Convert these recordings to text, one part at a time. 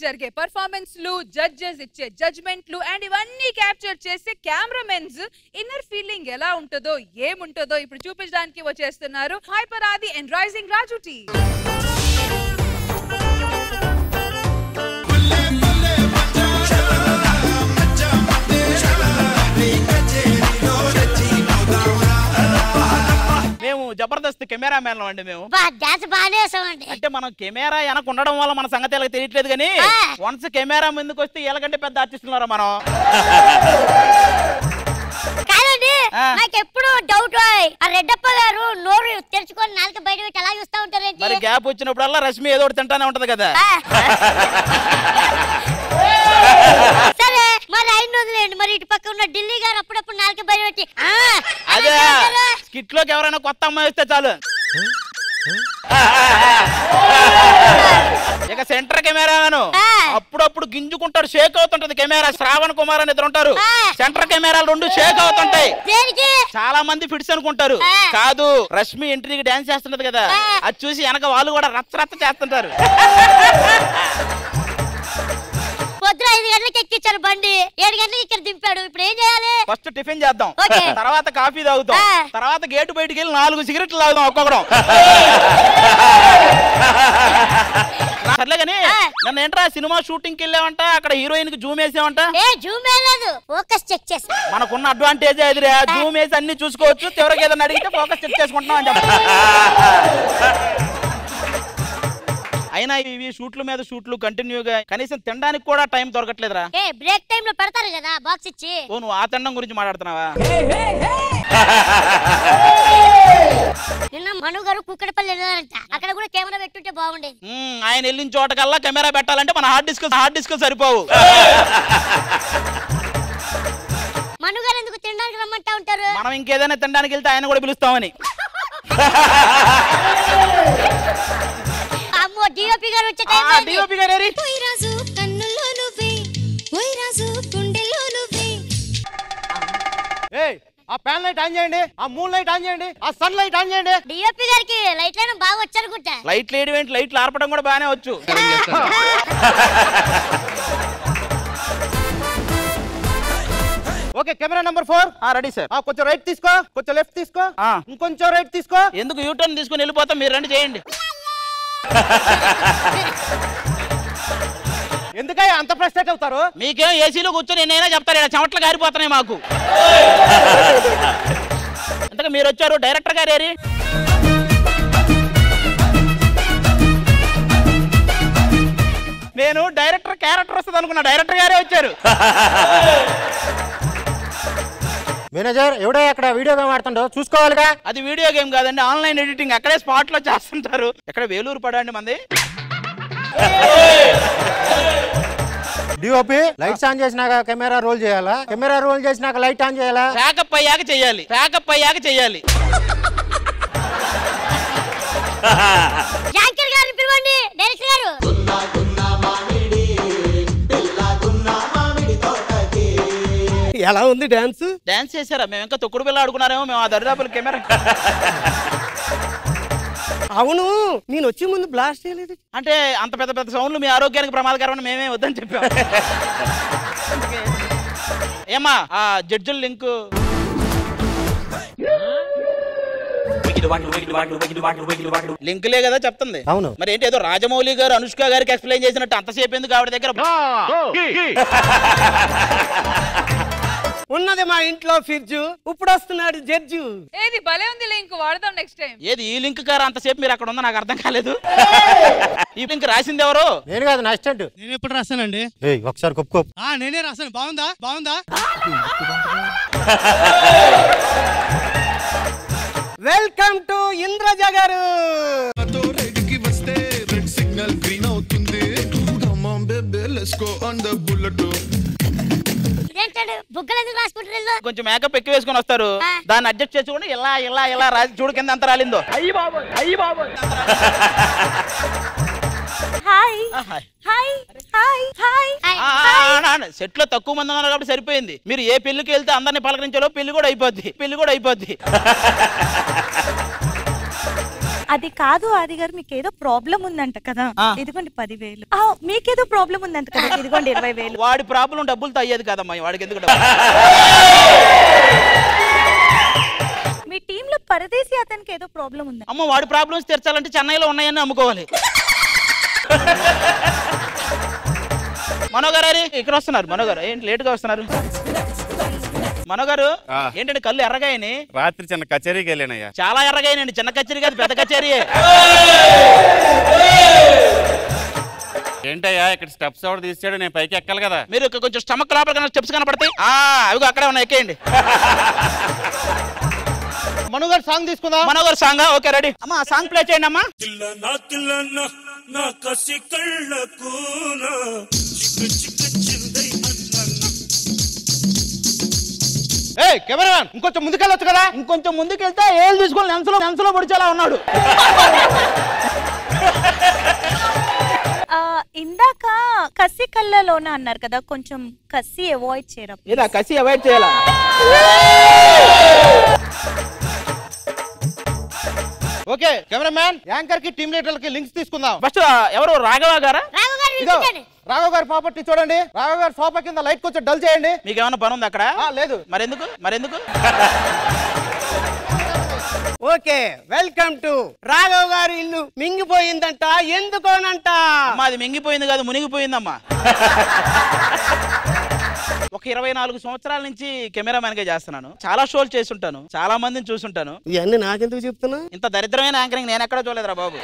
జరిగే పర్ఫార్మెన్స్లు జడ్జెస్ ఇచ్చే జడ్జ్మెంట్లు అండ్ ఇవన్నీ క్యాప్చర్ చేసే కెమెరామెన్స్ ఇన్నర్ ఫీలింగ్ ఎలా ఉంటుందో ఏముంటుందో ఇప్పుడు చూపించడానికి వచ్చేస్తున్నారు హైపర్ ఆది అండ్ రైజింగ్ రాజు టీ మేము జబర్దస్త్ కెమెరా మ్యాన్ అండి మేము బా డాన్స్ బాగానే వేసామండి అంటే మనం కెమెరా వెనక ఉండడం వల్ల మన సంగతి ఎలా తెలియట్లేదు కానీ ఆ. వన్స్ కెమెరా ముందుకు వస్తే ఎలాగంటే పెద్ద ఆర్టిస్టున్నారా మనం కాదండి ఆ. నాకు ఎప్పుడు డౌట్ ఆ రెడ్డప్ప గారు నోరు తెరుచుకొని నాలుక బయట పెట్టి అలా చూస్తా ఉంటారేంటి మరి గ్యాప్ వచ్చినప్పుడల్లా రష్మి ఏదో ఒకటి తింటానే ఉంటది కదా ఆ. సరే మరి ఆయన వదిలేండి మరి ఇటు పక్క ఉన్న ఢిల్లీ గారు అప్పుడప్పుడు నాలుక బయట పెట్టి ఆ, అదే అలా చేస్తారు. స్కిట్ లోకి ఎవరైనా కొత్త అమ్మాయి వస్తే చాలు ఇక సెంటర్ కెమెరామెన్ ఆ. అప్పుడప్పుడు గింజుకుంటాడు షేక్ అవుతుంటది కెమెరా శ్రావణ్ కుమార్ అని ఇద్దరు ఉంటారు ఆ. సెంటర్ కెమెరాలు రెండు షేక్ అవుతుంటాయి దేనికి చాలా మంది ఫిట్స్ అనుకుంటారు ఆ. కాదు రష్మి ఎంట్రీకి డాన్స్ చేస్తుంటది కదా ఆ. అది చూసి వెనక వాళ్ళు కూడా రచ్చ రచ్చ చేస్తుంటారు పొద్దున ఐదు గంటలకు ఎక్కించారు బండి ఏడు గంటలకు ఇక్కడ దింపాడు ఇప్పుడు ఏం చేయాలి ఫస్ట్ టిఫిన్ చేద్దాం ఓకే. తర్వాత కాఫీ తాగుతాం ఆ. తర్వాత గేటు బయటికి వెళ్ళి నాలుగు సిగరెట్లు తాగుదాం ఒక్కొక్కడం సర్లే కానీ ఆ. నన్ను ఏంట్రా సినిమా షూటింగ్ కి వెళ్ళావంట అక్కడ హీరోయిన్ కి జూమ్ వేసావంట ఏ జూమ్ వేయలేదు ఫోకస్ చెక్ చేసి మనకున్న అడ్వాంటేజ్ ఎదురే జూమ్ వేసి అన్ని చూసుకోవచ్చు చివరికి ఏదైనా అడిగితే ఫోకస్ చెక్ చేసుకుంటున్నాం అని చెప్పి అయినా ఇవి షూట్ల మీద షూట్లు కంటిన్యూగా కనీసం తినడానికి కూడా టైం దొరకట్లేదురా ఏ బ్రేక్ టైం లో పెడతారు కదా బాక్స్ ఇచ్చి ఓ నువ్వు ఆ తినడం గురించి మాట్లాడుతున్నావా నిన్న మను గారు కుక్కడపల్లి వెళ్ళారంట అక్కడ కూడా కెమెరా పెట్టుంటే బాగుండేది మ్మ్, ఆయన వెళ్ళిన చోటకల్లా కెమెరా పెట్టాలంటే మన హార్డ్ డిస్క్ హార్డ్ డిస్క్ సరిపోవు మను గారు ఎందుకు తినడానికి రమ్మంటా ఉంటారు మనం ఇంకేదైనా తినడానికి వెళ్తే ఆయన కూడా పిలుస్తామని అమ్మో డిఓపి గారు వచ్చే టైం అయింది. డిఓపి గారు ఏరి? ఓయ్ రాజు కన్నుల్లో నువ్వే ఓయ్ రాజు గుండెల్లో నువ్వే ఏయ్ ఆ ఫ్యాన్ లైట్ ఆన్ చేయండి ఆ మూన్ లైట్ ఆన్ చేయండి ఆ సన్ లైట్ ఆన్ చేయండి డిఓపి గారికి లైట్ లైన్ బాగా వచ్చనుకుంటా లైట్లు వేయడం ఏంటి లైట్లు ఆర్పడం కూడా బాగానే వచ్చు okay camera number four ready sir ఆ కొంచెం రైట్ తీసుకో కొంచెం లెఫ్ట్ తీసుకో ఆ. ఇంకొంచెం రైట్ తీసుకో ఎందుకు యూటర్న్ తీసుకుని వెళ్ళిపోతాం మీరు రండి చేయండి ఎందుకయ్యా అంత ఫ్రస్ట్రేట్ అవుతారు మీకేం ఏసీలో కూర్చొని నేనైనా చెప్తాను ఇక్కడ చెమట్లు గారిపోతున్నాయి మాకు అంతగా మీరు వచ్చారు డైరెక్టర్ గారు ఏరి నేను డైరెక్టర్ క్యారెక్టర్ వస్తుంది అనుకున్నా డైరెక్టర్ గారే వచ్చారు మేనేజర్ ఎవడే అక్కడ వీడియో గేమ్ ఆడుతుండో చూసుకోవాలిగా అది వీడియో గేమ్ కాదండి ఆన్లైన్ ఎడిటింగ్ అక్కడే స్పాట్ లో చేస్తుంటారు ఎక్కడ వేలూరు పడండి మంది డిఓపి లైట్స్ ఆన్ చేసినాక కెమెరా రోల్ చేయాలా కెమెరా రోల్ చేసినాక లైట్ ఆన్ చేయాలా ప్యాకప్ అయ్యాక చెయ్యాలి ప్యాకప్ అయ్యాక చెయ్యాలి జాంకర్ గారిని పిలవండి డైరెక్టర్ గారు ఎలా ఉంది డాన్స్ డాన్స్ చేశారా మేము ఇంకా తొక్కుడు పిల్ల ఆడుకున్నారేమో మేము ఆ దరిదాపుల కెమెరా అవును నేను వచ్చే ముందు బ్లాస్ట్ చేయలేదు అంటే అంత పెద్ద పెద్ద సౌండ్లు మీ ఆరోగ్యానికి ప్రమాదకరమని మేమే వద్దని చెప్పాం అందుకే. ఏమ్మా ఆ జడ్జుల లింక్ లింకులే కదా చెప్తుంది అవును. మరి ఏంటి ఏదో రాజమౌళి గారు అనుష్క గారికి ఎక్స్ప్లెయిన్ చేసినట్టు అంతసేపు ఎందుకు ఆవిడ దగ్గర ఉన్నది మా ఇంట్లో ఫ్రిడ్జ్ ఇప్పుడు వస్తున్నాడు జడ్జు ఏది భలే ఉంది లింక్ వాడదాం నెక్స్ట్ టైం ఏది ఈ లింక్ గారు అంతసేపు మీరు అక్కడ ఉందో నాకు అర్థం కాలేదు ఈ లింక్ రాసింది ఎవరు నేను కాదు నా అసిస్టెంట్ నేను ఎప్పుడు రాశానండి ఏయ్ ఒకసారి కొప్పుకో ఆ నేనే రాశాను బాగుందా బాగుందా వెల్కమ్ టు ఇంద్రజ గారు నాతో రైడ్కి వస్తే రెడ్ సిగ్నల్ గ్రీన్ అవుతుంది Come on baby, let's go on the bullet. ఇదేంటాడు బుగ్గలు ఎందుకు రాసుకుంటారు కొంచెం మేకప్ ఎక్కువ వేసుకొని వస్తారు ఆ. దాన్ని అడ్జస్ట్ చేసుకుంటే ఇలా ఇలా ఇలా రాసి చూడు కింద ఎంత రాలిందో హాయ్ ఆహా. హాయ్ హాయ్ హాయ్ ఆ, ఆ, ఆ, ఆ, సెట్ లో తక్కువ మంది ఉన్నారు కాబట్టి సరిపోయింది మీరు ఏ పెళ్లికి వెళ్తే అందరిని పలకరించాలో పెళ్లి కూడా అయిపోద్ది పెళ్లి కూడా అయిపోద్ది అది కాదు ఆది గారు మీకు ఏదో ప్రాబ్లం ఉందంట కదా ఆ. ఇదిగోండి పదివేలు ఆ, మీకేదో ప్రాబ్లం ఉందంట కదా ఇదిగోండి ఇరవై వేలు వాడి ప్రాబ్లం డబ్బులతో అయ్యేది కదమ్మా వాడికి ఎందుకు డబ్బులు? మీ టీమ్ లో పరదేశీ అతనికి ఏదో ప్రాబ్లం ఉందంట అమ్మ వాడి ప్రాబ్లమ్స్ తీర్చాలంటే చెన్నైలో ఉన్నాయని అమ్ముకోవాలి మనోగారు అరే, ఇక్కడ వస్తున్నారు మనోగారు ఏంటి లేట్ గా వస్తున్నారు మనోగారు ఆ. ఏంటంటే కళ్ళు ఎర్రగాయని రాత్రి చిన్న కచేరీకి వెళ్ళానయ్యా చాలా ఎర్రగాయనండి చిన్న కచేరీ కాదు పెద్ద కచేరీ ఏంటయ్యా ఇక్కడ స్టెప్స్ ఎవరు తీసాడు నేను పైకి ఎక్కాలి కదా మీరు ఇక్కడ కొంచెం స్టమక్ లోపల కన్నా స్టెప్స్ కనపడతాయి ఆ అవి అక్కడే ఉన్నాయి ఎక్కేయండి మనుగారు సాంగ్ తీసుకుందా మనోగారు సాంగ్ ఓకే రెడీ అమ్మా సాంగ్ ప్లే చేయండి అమ్మా నా తిల్లన్న నా కసి కళ్ళకు నా చిక్కు చిక్కు చిందై అన్న ఏ కెమెరామ్యాన్ ఇంకొంచెం ముందుకెళ్ళొచ్చు కదా ఇంకొంచెం ముందుకెళ్తే ఏళ్ళు తీసుకొని లెన్స్లో లెన్స్లో పొడిచేలా ఉన్నాడు ఆ, ఇందాక కసి కళ్ళలోన అన్నారు కదా కొంచెం కసి అవాయిడ్ చేయరా ఇలా కసి అవాయిడ్ చేయాలా ఓకే కెమెరామ్యాన్ యాంకర్ కి టీమ్ లీడర్ కి లింక్స్ తీసుకుందాం ఫస్ట్ ఎవరు రాఘవ గారా రాఘవ గారు ఇదో నిలిచండి. రాఘవ్ గారి ప్రాపర్టీ చూడండి రాఘవ్ గారి సోఫా కింద లైట్ కొంచెం డల్ చేయండి మీకు ఏమైనా పని ఉంది అక్కడ ఆ, లేదు మరెందుకు మరెందుకు ఓకే వెల్కమ్ టు రాఘవ్ గారి ఇల్లు మింగిపోయిందంట ఎందుకోనంట అమ్మా అది మింగిపోయింది కాదు మునిగిపోయిందమ్మా ఒక ఇరవై నాలుగు సంవత్సరాల నుంచి కెమెరామెన్ గా చేస్తున్నాను చాలా షోలు చేస్తుంటాను చాలా మందిని చూసుంటాను ఇవన్నీ నాకెందుకు చెప్తున్నా ఇంత దరిద్రమైన యాంకరింగ్ నేను ఎక్కడ చూడలేదురా బాబు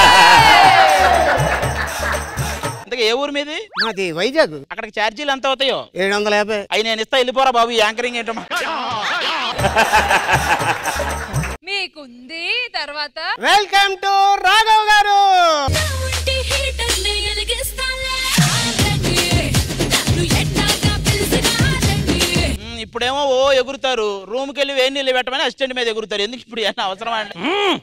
ఇంతకీ ఏ ఊరు మీది మాది వైజాగ్ అక్కడికి ఛార్జీలు ఎంత అవుతాయో ఏడు వందల యాభై అవి నేను ఇస్తా వెళ్ళిపోరా బాబు ఈ యాంకరింగ్ ఏంటమ్మా మీకుంది తర్వాత వెల్కమ్ టు రాఘవ్ గారు ఉంటే హీటర్ని వెలిగిస్తాలే ఆగండి. నన్ను ఎట్టాగా పిలిచినారండి. ఉమ్, ఇప్పుడేమో ఓ ఎగురుతారు రూమ్కి వెళ్ళి వేడి నీళ్ళు పెట్టమని అసిస్టెంట్ మీద ఎగురుతారు ఎందుకు ఇప్పుడు ఏమన్నా అవసరమా అండి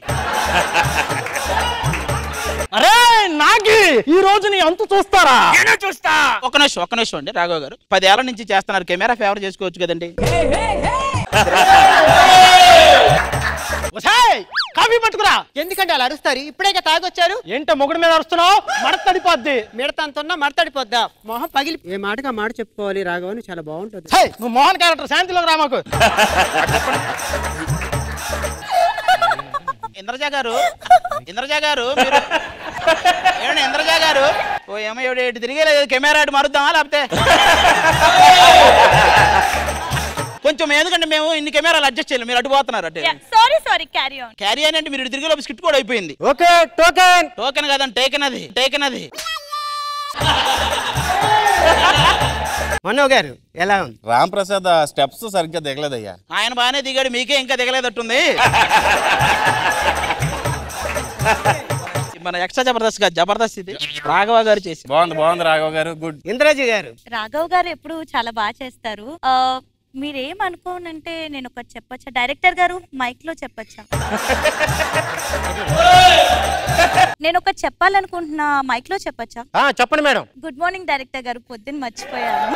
అరే నాకి ఈ రోజు నీ అంతు చూస్తారా నేను చూస్తా ఒక నిమిషం ఒక నిమిషం అండి రాఘవ్ గారు పదేళ్ల నుంచి చేస్తున్నారు కెమెరా ఫేవర్ చేసుకోవచ్చు కదండి కాఫీ పట్టుకురా ఎందుకంటే అలా అరుస్తారు ఇప్పుడే తాగొచ్చారు ఏంటో మొగుడు మీద అరుస్తున్నావు మడతడిపోద్ది మిడతంతున్నా మడతడిపోద్దా మొహం పగిలి ఏ మాటగా మాట చెప్పుకోవాలి రాఘవని చాలా బాగుంటుంది నువ్వు మోహన్ క్యారెక్టర్ శాంతిలోకి రా మాకు ఇంద్రజ గారు ఇంద్రజ గారు మీరు ఏమండి ఇంద్రజ గారు ఓ ఏమో ఏడు ఇటు తిరిగేలేదు కెమెరా అటు మారుద్దామా లేకపోతే కొంచెం ఎందుకంటే మేము ఇన్ని కెమెరాలు అడ్జస్ట్ చేయాలి మీరు అటు పోతున్నారు అటు sorry sorry carry on carry అని అంటే మీరు ఇటు తిరిగే స్కిట్ కూడా అయిపోయింది ఓకే టోకెన్ టోకెన్ కాదండి టేకెన్ అది టేకెన్ అది మనో గారు ఎలా ఉంది రామ్ ప్రసాద్ ఆ స్టెప్స్ సరిగ్గా దిగలేదయ్యా ఆయన బాగానే దిగాడు మీకే ఇంకా దిగలేదట్టుంది మన ఎక్స్ట్రా జబర్దస్త్ కాదు జబర్దస్త్ ఇది రాఘవ గారు చేసి బాగుంది బాగుంది రాఘవ్ గారు గుడ్ ఇంద్రాజీ గారు రాఘవ్ గారు ఎప్పుడు చాలా బాగా చేస్తారు ఆ, మీరేమనుకోనంటే నేను ఒకటి చెప్పొచ్చా డైరెక్టర్ గారు మైక్ లో చెప్పొచ్చా నేను ఒకటి చెప్పాలనుకుంటున్నా మైక్ లో చెప్పొచ్చా ఆ, చెప్పండి మేడం గుడ్ మార్నింగ్ డైరెక్టర్ గారు పొద్దున్న మర్చిపోయాను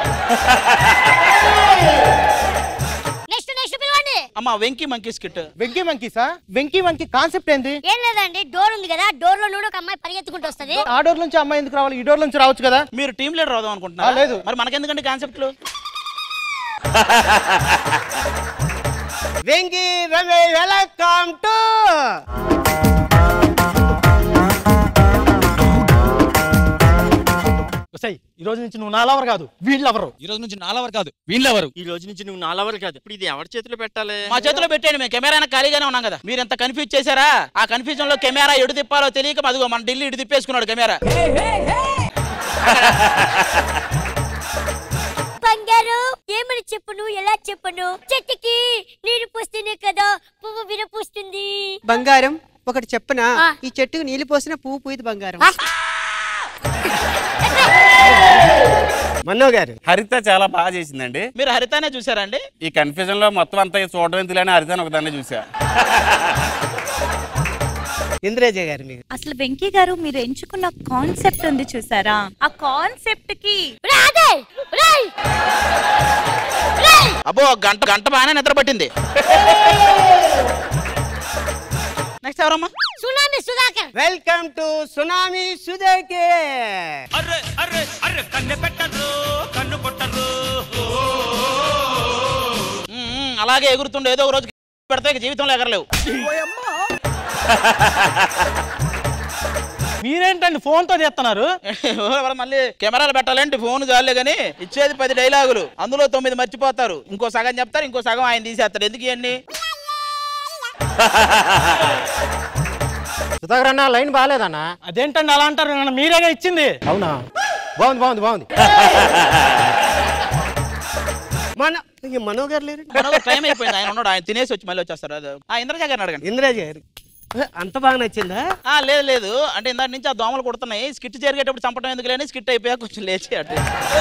నెక్స్ట్ నెక్స్ట్ పిలవండి అమ్మ వెంకీ మంకీ స్కిట్ వెంకీ మంకీసా వెంకీ మంకీ కాన్సెప్ట్ ఏంది ఏం లేదండి డోర్ ఉంది కదా డోర్ లో నుండి ఒక అమ్మాయి పరిగెత్తుకుంటూ వస్తది ఆ డోర్ నుంచి అమ్మాయి ఎందుకు రావాలి ఈ డోర్ నుంచి రావచ్చు కదా మీరు టీమ్ లీడర్ అవుదాం ఆ, అనుకుంటున్నారు లేదు. మరి మనకెందుకండి కాన్సెప్ట్లు వెంకీ రవి వెల్కమ్ టు ఈ రోజు నుంచి నువ్వు నా లవర్ కాదు వీళ్ళెవరు ఈ రోజు నుంచి నాలవర్ కాదు వీళ్ళెవరు ఈ రోజు నుంచి నువ్వు నా లవర్ కాదు ఇప్పుడు ఇది ఎవరి చేతిలో పెట్టాలి మా చేతిలో పెట్టండి మేము కెమెరా అయినా ఖాళీగానే ఉన్నాం కదా మీరు ఎంత కన్ఫ్యూజ్ చేశారా ఆ కన్ఫ్యూజన్ లో కెమెరా ఎడు తిప్పాలో తెలియక అదిగో మన ఢిల్లీ ఇటు తిప్పేసుకున్నాడు కెమెరా బంగారు ఏమని చెప్పను ఎలా చెప్పను చెట్టుకి నీరు పోస్తేనే కదా పువ్వు విరపూస్తుంది బంగారం ఒకటి చెప్పనా ఆ. ఈ చెట్టుకు నీళ్ళు పోసిన పువ్వు పూయదు బంగారం మన్నో గారు హరిత చాలా బాగా చేసిందండి మీరు హరితానే చూసారండి ఈ కన్ఫ్యూజన్ లో మొత్తం అంతా చూడడం ఎందుకులని హరితని ఒకదాన్ని చూసా ఇంద్రజ గారు మీకు అసలు వెంకీ గారు మీరు ఎంచుకున్న కాన్సెప్ట్ ఉంది చూసారా ఆ కాన్సెప్ట్ కి రాయ్ రాయ్ అబ్బో గంట గంట బాగానే నిద్ర పట్టింది నెక్స్ట్ ఎవరమ్మా tsunami Sudhakar welcome to tsunami సుజేకే అర్రే అర్రే అర్రే కన్నె పెట్టరు కన్ను కొట్టరు మ్మ్, అలాగే ఎగురుతుండే ఏదో ఒక రోజు పెడితే ఇక జీవితంలో ఎగరలేవు మీరేంటండి ఫోన్ తో చేస్తున్నారు ఎవరు మళ్ళీ కెమెరాలు పెట్టాలంటే ఫోన్ చాలే కానీ ఇచ్చేది పది డైలాగులు అందులో తొమ్మిది మర్చిపోతారు ఇంకో సగం చెప్తారు ఇంకో సగం ఆయన తీసేస్తారు ఎందుకు ఇవన్నీ సుధాకర్ అన్న లైన్ బాగాలేదన్నా అదేంటండి అలా అంటారు నన్ను మీరేగా ఇచ్చింది అవునా బాగుంది బాగుంది బాగుంది మన ఈ మనో గారు లేరు మనోడు టైం అయిపోయింది ఆయన ఉన్నాడు ఆయన తినేసి వచ్చి మళ్ళీ వచ్చేస్తారు అది ఆ ఇంద్రజ గారిని అడగండి ఇంద్రాజ్ గారు అంత బాగా నచ్చిందా ఆ లేదు లేదు అంటే ఇందాక నుంచి ఆ దోమలు కుడుతున్నాయి స్కిట్ జరిగేటప్పుడు చంపడం ఎందుకు లేని స్కిట్ అయిపోయాక కొంచెం లేచి అటు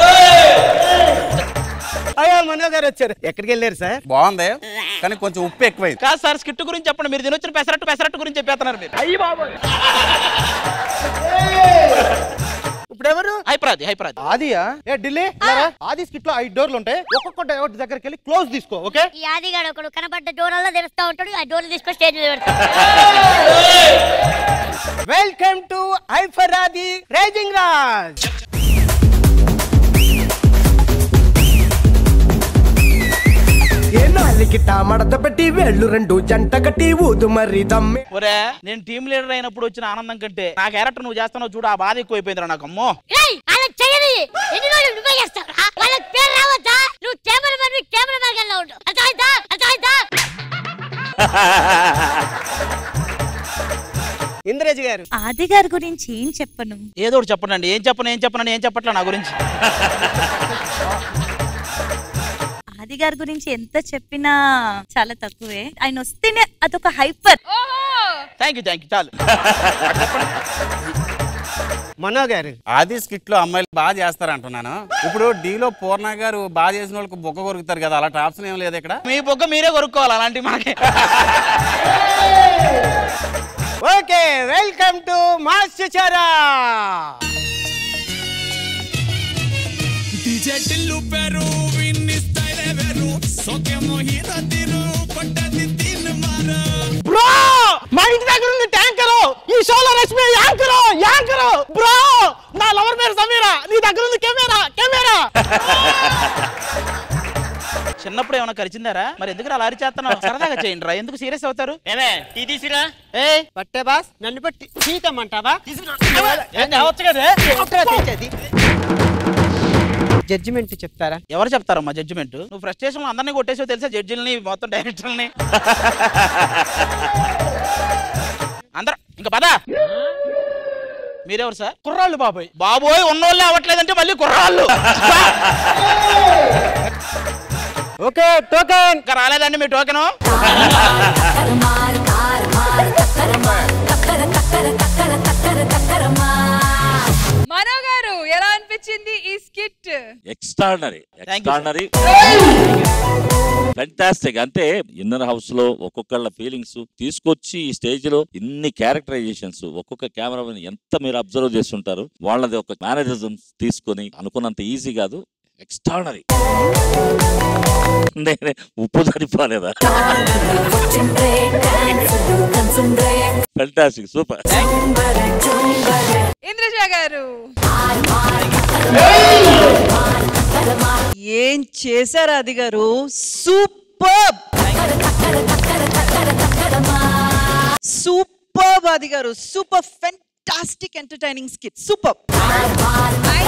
అయ్యా మనో గారు వచ్చారు ఎక్కడికి వెళ్ళారు సార్ బాగుంది కానీ కొంచెం ఉప్పు ఎక్కువైంది కాదు సార్ స్కిట్ గురించి చెప్పండి మీరు తినొచ్చిన పెసరట్టు పెసరట్టు గురించి చెప్పేస్తున్నారు మీరు అయ్యి బాబు ఇప్పుడు ఎవరు హైపరాది హైపరాది ఆదియా ఏ ఢిల్లీ లేరా? ఆది స్కిట్ లో ఐదు డోర్లు ఉంటాయి ఒక్కొక్క డోర్ దగ్గరికి వెళ్ళి క్లోజ్ తీసుకో ఓకే ఈ ఆదిగాడు ఒకడు కనబడ్డ డోర్లలో తెరుస్తా ఉంటాడు ఆ డోర్లు తీసుకొని స్టేజ్ మీద పెడతాడు వెల్కమ్ టు ఐఫరాది రేజింగ్ రాజ్ ఏ నాలికిట మడత పెట్టి వేళ్ళు రెండు జంట కట్టి ఊదు మరి దమ్మె ఒరే నేను టీం లీడర్ అయినప్పుడు వచ్చిన ఆనందం కంటే నా క్యారెక్టర్ నువ్వు చేస్తున్నావు చూడు ఆ బాధ ఎక్కువైపోయిందిరా నాకు అమ్మో ఏయ్ అలా చేయని ఎన్ని రోజులు నువ్వే చేస్తావురా వాళ్ళకి పేరు రావద్దా నువ్వు కెమెరామెన్ కెమెరామెన్ గా ఉండు అర్థమైందా అర్థమైందా ఇంద్రాజ్ గారు ఆది గారి గురించి ఏం చెప్పను ఏదో ఒకటి చెప్పండి ఏం చెప్పను ఏం చెప్పను ఏం చెప్పట్లే నా గురించి ఆది గారి గురించి ఎంత చెప్పినా చాలా తక్కువే ఆయన వస్తేనే అదొక hyper thank you thank you చాలు మనో గారు ఆది స్కిట్ లో అమ్మాయిలు బాగా చేస్తారు అంటున్నాను ఇప్పుడు డీలో పూర్ణ గారు బాగా చేసిన వాళ్ళకి బొక్క కొరుకుతారు కదా అలాంటి ఆప్షన్ ఏం లేదు ఇక్కడ మీ బొగ్గ మీరే కొనుక్కోవాలి అలాంటివి మనకి ఓకే వెల్కమ్ టు మాస్టర్ చారా DJ టిల్లు పేరు విన్ని స్టైల్ వేరు సోకే మోహిత తీరు పట్టది తిన్ మారు బ్రో మా ఇంటి దగ్గర ఉంది ట్యాంకరు ఈ షోలో రష్మి యాంకరు యాంకరు బ్రో నా లవర్ పేరు సమీరా నీ దగ్గర ఉంది కెమెరా కెమెరా చిన్నప్పుడు ఏమైనా కలిసిందారా మరి ఎందుకు అలా అరిచేస్తున్నావు సరదాగా చేయండి రా ఎందుకు సీరియస్ అవుతారు ఏమే టీ తీసిరా ఏ పట్టే బాస్ నన్ను బట్టి చీతమ్మంటావా అవచ్చు కదా జడ్జిమెంట్ చెప్తారా ఎవరు చెప్తారమ్మా జడ్జిమెంట్ నువ్వు ఫ్రస్ట్రేషన్ లో అందరినీ కొట్టేసావు తెలుసా జడ్జిల్ని మొత్తం డైరెక్టర్ని అందరు ఇంకా పద మీరెవరు సార్ కుర్రాళ్ళు బాబాయ్ బాబోయ్ ఉన్నోళ్ళే అవ్వట్లేదంటే మళ్ళీ కుర్రాళ్ళు ఓకే టోకెన్ ఇంకా రాలేదండి మీ టోకెను మనో గారు ఎలా అనిపించింది ఈ స్కిట్ ఎక్స్ట్రాడనరీ ఎక్స్ట్రాడనరీ ఫెంటాస్టిక్ అంటే ఇన్నర్ హౌస్ లో ఒక్కొక్కళ్ళ ఫీలింగ్స్ తీసుకొచ్చి ఈ స్టేజ్ లో ఇన్ని క్యారెక్టరైజేషన్స్ ఒక్కొక్క కెమెరామెన్ ఎంత మీరు అబ్జర్వ్ చేస్తుంటారు వాళ్ళది ఒక మేనేజరిజం తీసుకొని అనుకున్నంత ఈజీ కాదు ఎక్స్ట్రాడనరీ నేనే ఉప్పు సరిపోలేదా ఫెంటాస్టిక్ సూపర్ ఇంద్రజ గారు ఏం చేశారు అది గారు సూపర్ సూపర్ అది గారు super fantastic entertaining skit super